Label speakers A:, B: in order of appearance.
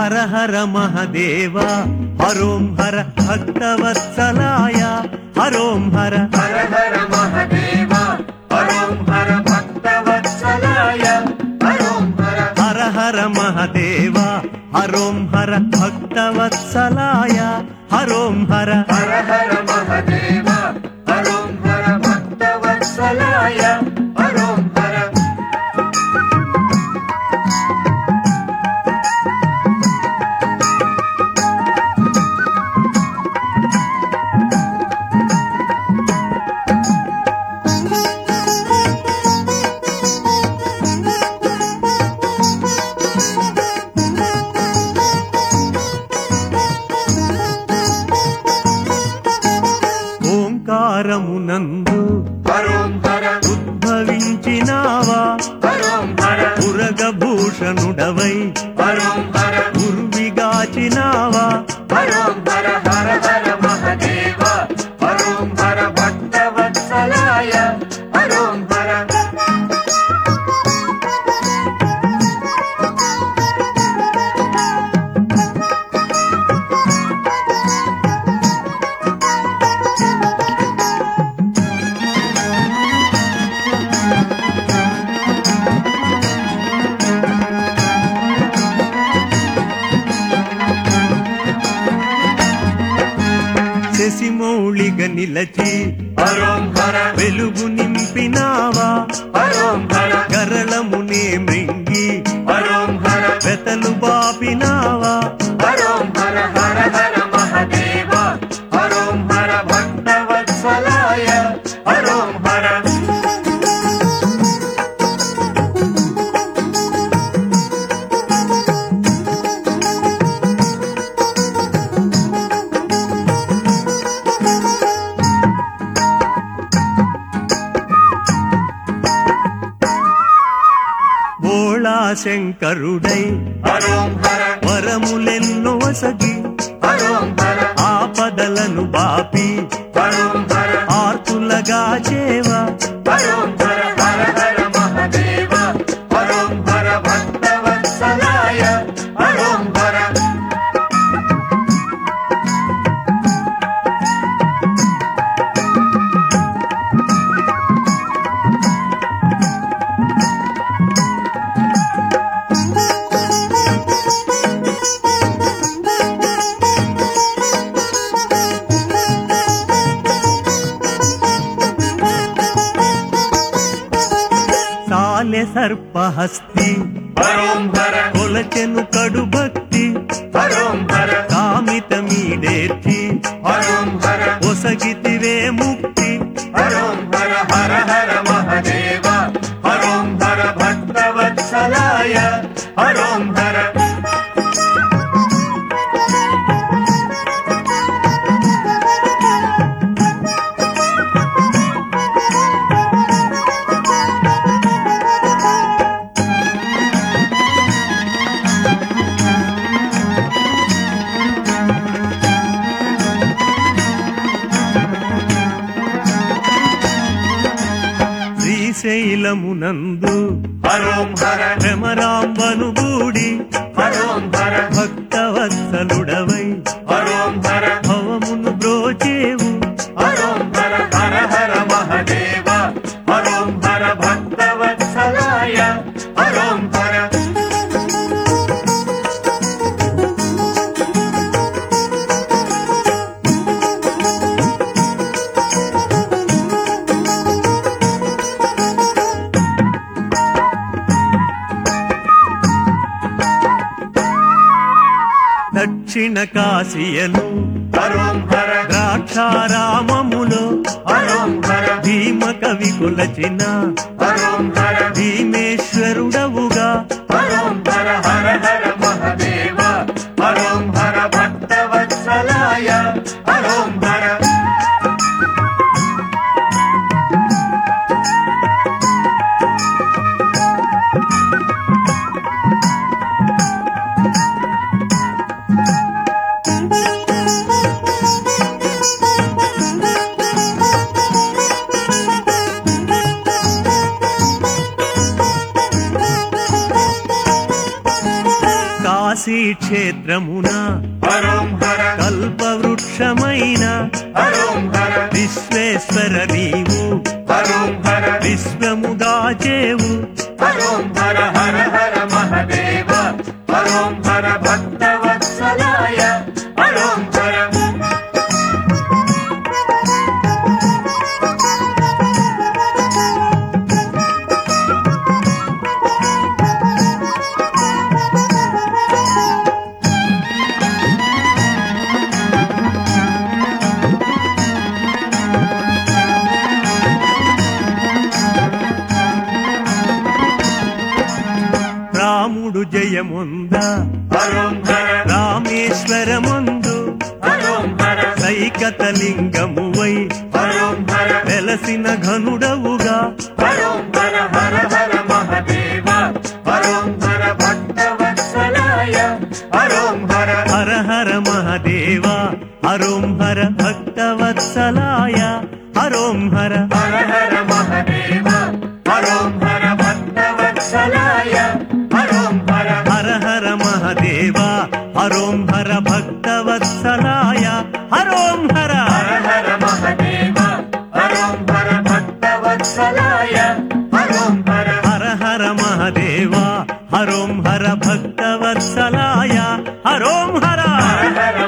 A: హర హర మహదేవ హరోం హర భక్తవత్సలాయ హరోం హర
B: హర హర మహదేవ హరోం హర భక్తవత్సలాయ హరోం హర
A: హర హర మహదేవ హరోం హర భక్తవత్సలాయ హరోం హర
B: హర హర మహదేవ హరోం హర భక్తవత్సలాయ హరోం హర
A: ఓంకారమునందు
B: హరోం హర
A: ఉద్భవించినావా
B: హరోం హర
A: ఉరగభూషణుడవై
B: హరోం హర
A: ఉర్విగాచినావా
B: హరోం హర హర హర మహదేవ హరోం హర భక్తవత్సలాయ హరోం హర
A: శశిమౌళిగ నిలచి
B: హరోం హర
A: వెలుగు నింపినావా
B: హరోం హర
A: గరళమునే మృంగి
B: హరోం హర
A: వెతలు బాపినావా
B: హరోం హర హర హర మహదేవ హరోం హర భక్తవత్సలాయ హరోం హర
A: బోళా శంకరుడై
B: హరోం హర
A: వరములెన్నో వసగి
B: హరోం హర
A: ఆపదలను బాపి
B: హరోం హర
A: ఆర్తులగా చేవా
B: హరోం హర హర హర మహదేవ హరోం హర భక్తవత్సలాయ హరోం హర
A: సాలె సర్పహస్తి
B: హరోం హర
A: కొలచెను కడు భక్తి
B: హరోం హర
A: కామితమీడేర్చి
B: హరోం హర
A: ఒసగితివే ముక్తి
B: హరోం హర హర హర మహదేవ హరోం హర భక్తవత్సలాయ హరోం హర
A: శ్రీశైలమునందు
B: హరోం హర
A: భ్రమరాంబను గూడి
B: హరోం హర
A: భక్తవత్సలుడవై
B: హరోం హర
A: భవమును బ్రోచేవు
B: హరోం హర హర హర మహదేవ హరోం హర భక్తవత్సలాయ హరోం హర
A: దక్షిణ కాశీయను
B: హరోం హర
A: ద్రాక్షారామములో
B: హరోం హర
A: భీమ కవి కొలచిన
B: హరోం హర
A: భీమేశ్వరుడవుగా
B: హరోం హర హర హర మహదేవ హరోం హర భక్తవత్సలాయ హరోం హర
C: Thank you.
A: కాశీ క్షేత్రమున
B: హరోం హర
A: కల్పవృక్షమైన
B: హరోం హర
A: విశ్వేశ్వర నీవు
B: హరోం హర
A: విశ్వము దాచేవు
B: హరోం హర హర హర మహదేవ హరోం హర భక్తవత్సలాయ హరోం హర
A: రాముడు జయముందా
B: హరోం హర
A: రామేశ్వరమందు
B: హరోం హర
A: సైకతలింగమువై
B: హరోం హర
A: వెలసిన ఘనుడవుగా
B: హరోం హర హర హర మహదేవ హరోం హర భక్తవత్సలాయ హరోం హర
A: హర హర మహదేవ హరోం హర భక్తవత్సలాయ హరోం హర
B: హర హర మహదేవ హరోం హర భక్తవత్సలాయ హరోం హర
A: హర హర మహదేవ హరోం హర భక్తవత్సలాయ హరోం హర
B: హర హర మహదేవ హరోం హర భక్తవత్సలాయ హరోం హర
A: హర హర మహదేవ హరోం హర భక్తవత్సలాయ హరోం హర
B: హర హర